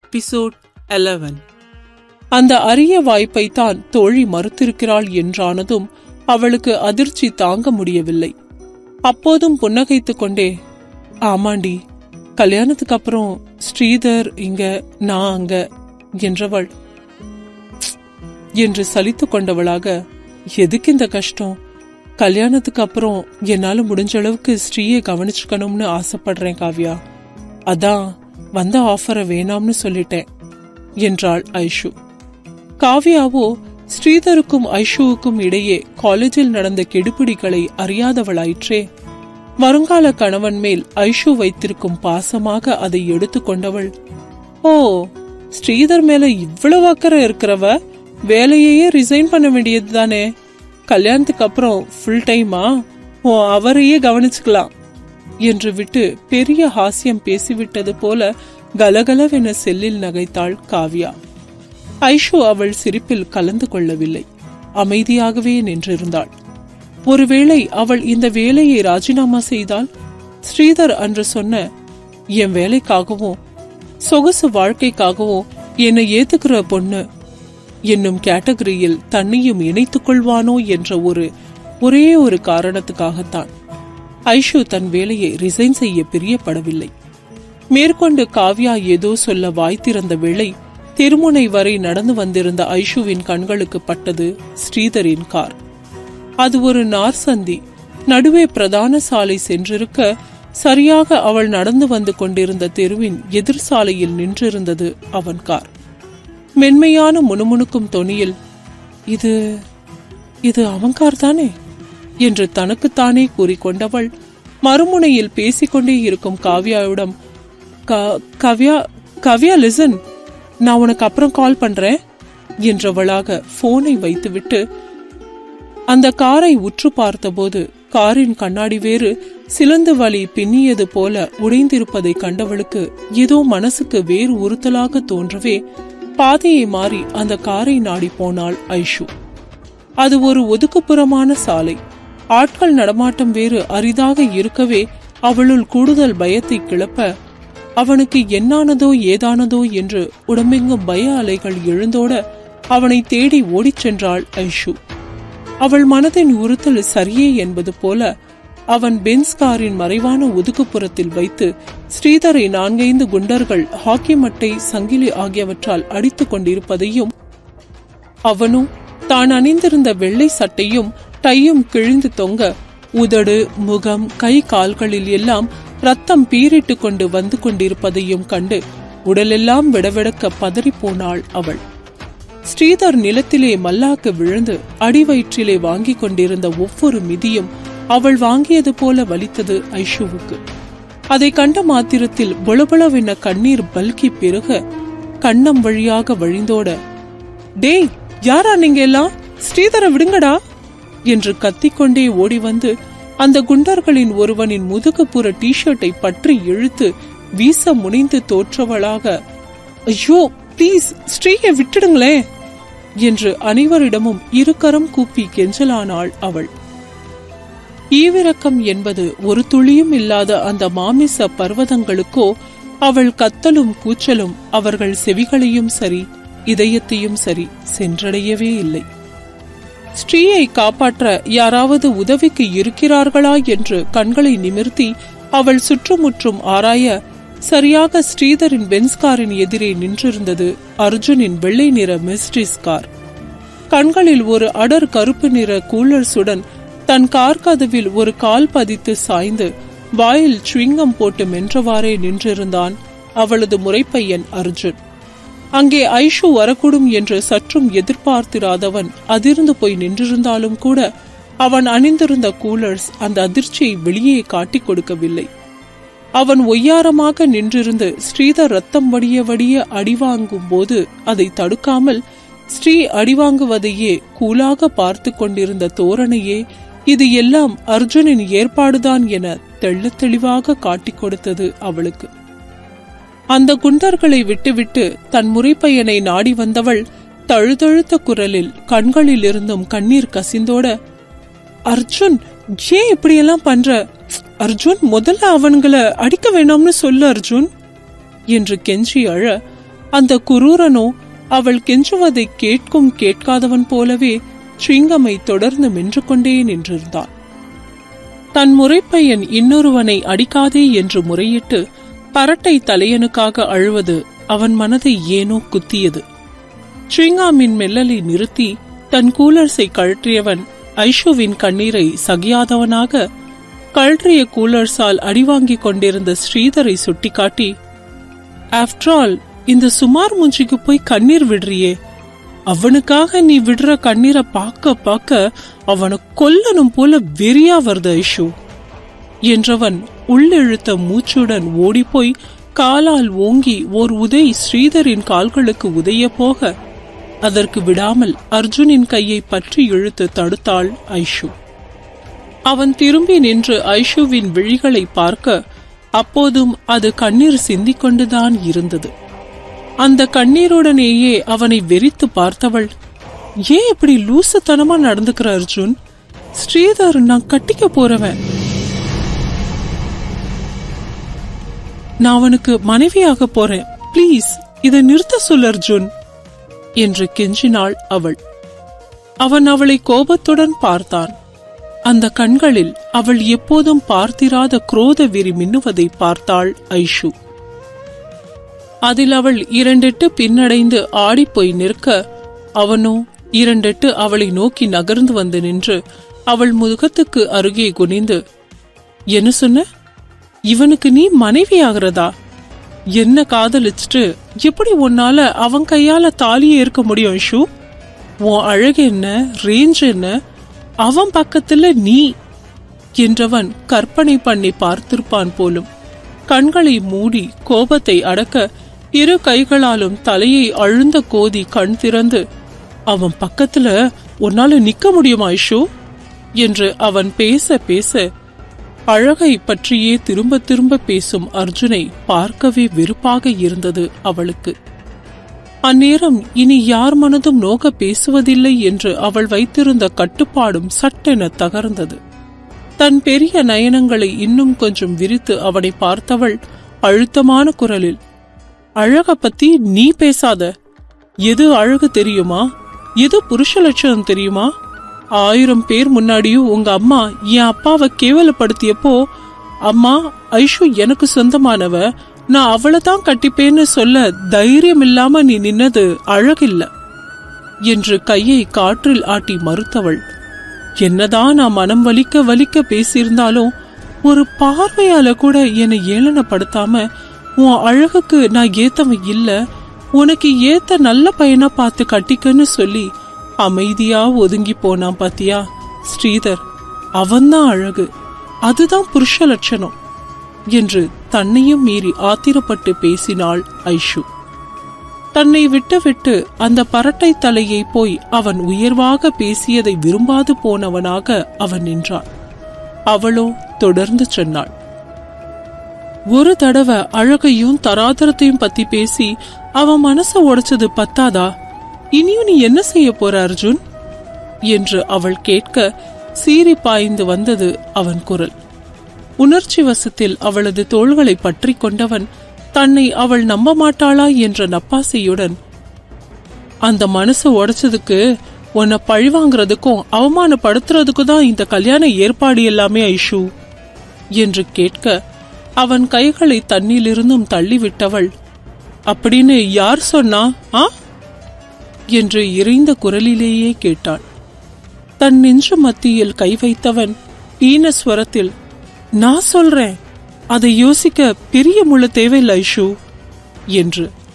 episode 11 அந்த அரிய வாய்ப்பை தான் தோழி மறுத்திருக்கிறாள் என்றானதும் அவளுக்கு அதிர்ச்சி தாங்க முடியவில்லை அப்போதும் புன்னகைத்துக் கொண்டே ஆமாண்டி கல்யாணத்துக்கு அப்புறம் ஸ்ரீதர் இங்க நான் அங்க என்றவள் "ப்ச்" என்று சலித்துக் கொண்டவளாக எதுக்கு இந்த கஷ்டம் கல்யாணத்துக்கு அப்புறம் என்னால முடிஞ்ச அளவுக்கு ஸ்ரீயை கவனிச்சுக்கணும்னு ஆசைப்படுறேன் காவ்யா அதான் வந்த ஆஃபரை வேணாம்னு சொல்லிட்டேன் என்றாள் ஐஷு காவ்யாவோ ஸ்ரீதருக்கும் ஐஷுவுக்கும் இடையே காலேஜில் நடந்த கெடுபிடிகளை அறியாதவளாயிற்றே வருங்கால கணவன் மேல் ஐஷு வைத்திருக்கும் பாசமாக அதை எடுத்துக்கொண்டவள் ஓ ஸ்ரீதர் மேல இவ்வளவு அக்கறை இருக்கிறவ வேலையையே ரிசைன் பண்ண வேண்டியது தானே கல்யாணத்துக்கு அப்புறம் ஃபுல் டைமா ஓ அவரையே கவனிச்சுக்கலாம் என்று விட்டு பெரிய ஹாஸ்யம் பேசிவிட்டது போல கலகலவென செல்லில் நகைத்தாள் காவ்யா ஐஷு அவள் சிரிப்பில் கலந்து கொள்ளவில்லை அமைதியாகவே நின்றிருந்தாள் ஒருவேளை அவள் இந்த வேலையை ராஜினாமா செய்தால் ஸ்ரீதர் அன்று சொன்ன என் வேலைக்காகவும் சொகுசு வாழ்க்கைக்காகவும் என்னை ஏத்துக்கிற பொண்ணு என்னும் கேட்டகரியில் தன்னையும் இணைத்துக் கொள்வானோ என்ற ஒரு ஒரே ஒரு காரணத்துக்காகத்தான் ஐஷு தன் வேலையை ரிசைன் செய்ய பிரியப்படவில்லை மேற்கொண்டு காவ்யா ஏதோ சொல்ல வாய் திறந்த வேளை தெருமுனை வரை நடந்து வந்திருந்த ஐஷுவின் கண்களுக்கு பட்டது ஸ்ரீதரின் கார் அது ஒரு நார்சந்தி நடுவே பிரதான சாலை சென்றிருக்க சரியாக அவள் நடந்து வந்து கொண்டிருந்த தெருவின் எதிர் சாலையில் நின்றிருந்தது அவன் கார் மென்மையான முணுமுணுக்கும் தொனியில் இது இது அவன் கார் தானே என்று தனக்குத்தானே கூறிக்கொண்டவள் மறுமுனையில் பேசிக்கொண்டே இருக்கும் காவ்யாவிடம் "க- கவ்யா கவ்யா லிசன் நான் உனக்கு அப்புறம் கால் பண்றேன் என்றவளாக போனை வைத்துவிட்டு அந்த காரை உற்று பார்த்தபோது காரின் கண்ணாடி வேறு சிலந்து வலி பின்னியது போல உடைந்திருப்பதை கண்டவளுக்கு ஏதோ மனசுக்கு வேறு உறுத்தலாக தோன்றவே பாதையை மாறி அந்த காரை நாடி போனாள் ஐஷு அது ஒரு ஒதுக்குப்புறமான சாலை ஆட்கள் நடமாட்டம் வேறு அரிதாக இருக்கவே அவளுள் கூடுதல் பயத்தை கிளப்ப அவனுக்கு என்னானதோ ஏதானதோ என்று உடம்பெங்கும் பய அலைகள் எழுந்தோட அவனை தேடி ஓடிச் சென்றாள் ஐஷு அவள் மனதின் உறுத்தல் சரியே என்பது போல அவன் பென்ஸ் காரின் மறைவான ஒதுக்குப்புறத்தில் வைத்து ஸ்ரீதரை நான்கைந்து குண்டர்கள் ஹாக்கி மட்டை சங்கிலி ஆகியவற்றால் அடித்துக் கொண்டிருப்பதையும் அவனும் தான் அணிந்திருந்த வெள்ளை சட்டையும் டையும் கிழிந்து தொங்க உதடு முகம் கை கால்களில் எல்லாம் ரத்தம் பீறிட்டு கொண்டு வந்து கொண்டிருப்பதையும் கண்டு உடலெல்லாம் விடவிடக்க பதறிப் போனாள் அவள் ஸ்ரீதர் நிலத்திலே மல்லாக்க விழுந்து அடிவயிற்றிலே வாங்கிக் கொண்டிருந்த ஒவ்வொரு மிதியும் அவள் வாங்கியது போல வலித்தது ஐஷுவுக்கு அதை கண்ட மாத்திரத்தில் பொளபொளவென கண்ணீர் பல்கி பெருக கண்ணம் வழியாக வழிந்தோட டேய் யாரா நீங்க எல்லாம் ஸ்ரீதரை விடுங்கடா என்று கத்திக்கொண்டே ஓடி வந்து அந்த குண்டர்களின் ஒருவனின் முதுகுப்புற டி-ஷர்ட்டை பற்றி இழுத்து வீச முனைந்து தோற்றவளாக ஐயோ ப்ளீஸ் ஸ்ரீயை விட்டுடுங்களே என்று அனைவரிடமும் இருகரம் கூப்பி கெஞ்சலானாள் அவள் ஈவிரக்கம் என்பது ஒரு துளியும் இல்லாத அந்த மாமிச பர்வதங்களுக்கோ அவள் கத்தலும் கூச்சலும் அவர்கள் செவிகளையும் சரி இதயத்தையும் சரி சென்றடையவே இல்லை ஸ்ரீயை காப்பாற்ற யாராவது உதவிக்கு இருக்கிறார்களா என்று கண்களை நிமிர்த்தி அவள் சுற்றுமுற்றும் ஆராய சரியாக ஸ்ரீதரின் பென்ஸ் காரின் எதிரே நின்றிருந்தது அர்ஜுனின் வெள்ளை நிற மெஸ்டிஸ் கார் கண்களில் ஒரு அடர் கருப்பு நிற கூலர்ஸுடன் தன் கார் கதவில் ஒரு கால் பதித்து சாய்ந்து வாயில் சுவிங்கம் போட்டு மென்றவாறே நின்றிருந்தான் அவளது முறைப்பையன் அர்ஜுன் அங்கே ஐஷு வரக்கூடும் என்று சற்றும் எதிர்பார்த்திராதவன் அதிர்ந்து போய் நின்றிருந்தாலும் கூட அவன் அணிந்திருந்த கூலர்ஸ் அந்த அதிர்ச்சியை வெளியே காட்டிக் கொடுக்கவில்லை அவன் ஒய்யாரமாக நின்றிருந்து ஸ்ரீதர் ரத்தம் வடிய வடிய அடிவாங்கும் போது அதை தடுக்காமல் ஸ்ரீ அடிவாங்குவதையே கூலாக பார்த்து கொண்டிருந்த தோரணையே இது எல்லாம் அர்ஜுனின் ஏற்பாடுதான் என தெள்ளத் தெளிவாக காட்டிக் கொடுத்தது அவளுக்கு அந்த குண்டர்களை விட்டுவிட்டு தன் முறைப்பையனை நாடி வந்தவள் தழுதழுத்த குரலில் கண்களில் இருந்தும் கண்ணீர் கசிந்தோட அர்ஜுன் ஏன் இப்படியெல்லாம் பண்ற அர்ஜுன் முதல்ல அவன்களை அடிக்க வேணாம்னு சொல்லு அர்ஜுன் என்று கெஞ்சி அழ அந்த குரூரனோ அவள் கெஞ்சுவதை கேட்கும் கேட்காதவன் போலவே சிங்கமை தொடர்ந்து மென்று கொண்டே நின்றிருந்தான் தன் முறைப்பையன் இன்னொருவனை அடிக்காதே என்று முறையிட்டு பரட்டை தலையனுக்காக அழுவது அவன் மனதை ஏனோ குத்தியது ஸ்ரீங்காமின் மெல்லலை நிறுத்தி தன் கூலர்ஸை கழற்றியவன் ஐஷுவின் கண்ணீரை சகியாதவனாக கழற்றிய கூலர்ஸால் அடிவாங்கிக் கொண்டிருந்த ஸ்ரீதரை சுட்டிக்காட்டி ஆஃப்டர் ஆல் இந்த சுமார் மூஞ்சிக்கு போய் கண்ணீர் விடுறியே அவனுக்காக நீ விடுற கண்ணீரை பார்க்க பார்க்க அவனை கொல்லணும் போல வெறியா வருது ஐஷு என்றவன் உள்ளெழுத்த மூச்சுடன் ஓடிப்போய் காலால் ஓங்கி ஓர் உதை ஸ்ரீதரின் கால்களுக்கு உதைய போக அதற்கு விடாமல் அர்ஜுனின் கையை பற்றி இழுத்து தடுத்தாள் ஐஷு அவன் திரும்பி நின்று ஐஷுவின் விழிகளை பார்க்க அப்போதும் அது கண்ணீர் சிந்திக் கொண்டுதான் இருந்தது அந்த கண்ணீருடனேயே அவனை வெறித்து பார்த்தவள் ஏன் இப்படி லூசுத்தனமா நடந்துக்கிற அர்ஜுன் ஸ்ரீதர் நான் கட்டிக்க போறவன் நான் அவனுக்கு மனைவியாக போறேன் ப்ளீஸ் இதை நிறுத்த சொல் அர்ஜுன் என்று கெஞ்சினாள் அவள் அவன் அவளை கோபத்துடன் பார்த்தான் அந்த கண்களில் அவள் எப்போதும் பார்த்திராத குரோத வெறி மின்னுவதை பார்த்தாள் ஐஷு அதில் அவள் இரண்டெட்டு பின்னடைந்து ஆடிப்போய் நிற்க அவனோ இரண்டெட்டு அவளை நோக்கி நகர்ந்து வந்து நின்று அவள் முகத்துக்கு அருகே குனிந்து என்ன சொன்ன இவனுக்கு நீ மனைவி ஆகிறதா என்ன காதலிச்சுட்டு எப்படி உன்னால அவன் கையால தாலியை இருக்க முடியும் ஐஷு உன் அழகு என்ன ரேஞ்ச் என்ன அவன் பக்கத்துல நீ என்றவன் கற்பனை பண்ணி பார்த்திருப்பான் போலும் கண்களை மூடி கோபத்தை அடக்க இரு கைகளாலும் தலையை அழுந்த கோதி கண் திறந்து அவன் பக்கத்துல உன்னால நிக்க முடியுமா ஐஷு என்று அவன் பேச பேச அழகை பற்றியே திரும்ப திரும்ப பேசும் அர்ஜுனை பார்க்கவே வெறுப்பாக இருந்தது அவளுக்கு அந்நேரம் இனி யார் மனதும் நோக பேசுவதில்லை என்று அவள் வைத்திருந்த கட்டுப்பாடும் சட்டென தகர்ந்தது தன் பெரிய நயனங்களை இன்னும் கொஞ்சம் விரித்து அவனை பார்த்தவள் அழுத்தமான குரலில் அழக பத்தி நீ பேசாத எது அழகு தெரியுமா எது புருஷ லட்சணம் தெரியுமா ஆயிரம் பேர் முன்னாடியும் உங்க அம்மா என் அப்பாவை கேவலப்படுத்தியப்போ அம்மா ஐஷு எனக்கு சொந்தமானவ நான் அவளை தான் கட்டிப்பேன்னு சொல்ல தைரியம் இல்லாம நீ நின்னது அழகில்ல என்று கையை காற்றில் ஆட்டி மறுத்தவள் என்னதான் நான் மனம் வலிக்க வலிக்க பேசியிருந்தாலும் ஒரு பார்வையால கூட என்னை ஏளனப்படுத்தாம உன் அழகுக்கு நான் ஏத்தவன் இல்ல உனக்கு ஏத்த நல்ல பையனா பார்த்து கட்டிக்கன்னு சொல்லி அமைதியா ஒதுங்கி போனான் பாத்தியா ஸ்ரீதர் அவன்தான் அழகு அதுதான் புருஷ லட்சணம் என்று தன்னையும் மீறி ஆத்திரப்பட்டு பேசினாள் ஐஷு தன்னை விட்டுவிட்டு அந்த பரட்டை தலையை போய் அவன் உயர்வாக பேசியதை விரும்பாது போனவனாக அவன் நின்றான் அவளோ தொடர்ந்து சொன்னாள் ஒரு தடவை அழகையும் தராதரத்தையும் பத்தி பேசி அவன் மனச உடைச்சது பத்தாதா இனியும் நீ என்ன செய்ய போற அர்ஜுன் என்று அவள் கேட்க சீறி பாய்ந்து வந்தது அவன் குரல் உணர்ச்சி வசத்தில் அவளது தோள்களை பற்றி கொண்டவன் தன்னை அவள் நம்ப மாட்டாளா என்ற நப்பாசையுடன் அந்த மனச உடைச்சதுக்கு உன்னை பழிவாங்கிறதுக்கும் அவமானப்படுத்துறதுக்கும் தான் இந்த கல்யாண ஏற்பாடு எல்லாமே ஐஷு என்று கேட்க அவன் கைகளை தன்னிலிருந்தும் தள்ளிவிட்டவள் அப்படின்னு யார் சொன்னா ஆ என்று இறைந்த குரலிலேயே கேட்டாள் தன் நெஞ்சு மத்தியில் கை வைத்தவன் ஈனஸ்வரத்தில் நான் சொல்றேன் அதை யோசிக்க பெரிய முள்ள தேவையில்லை ஐஷு என்று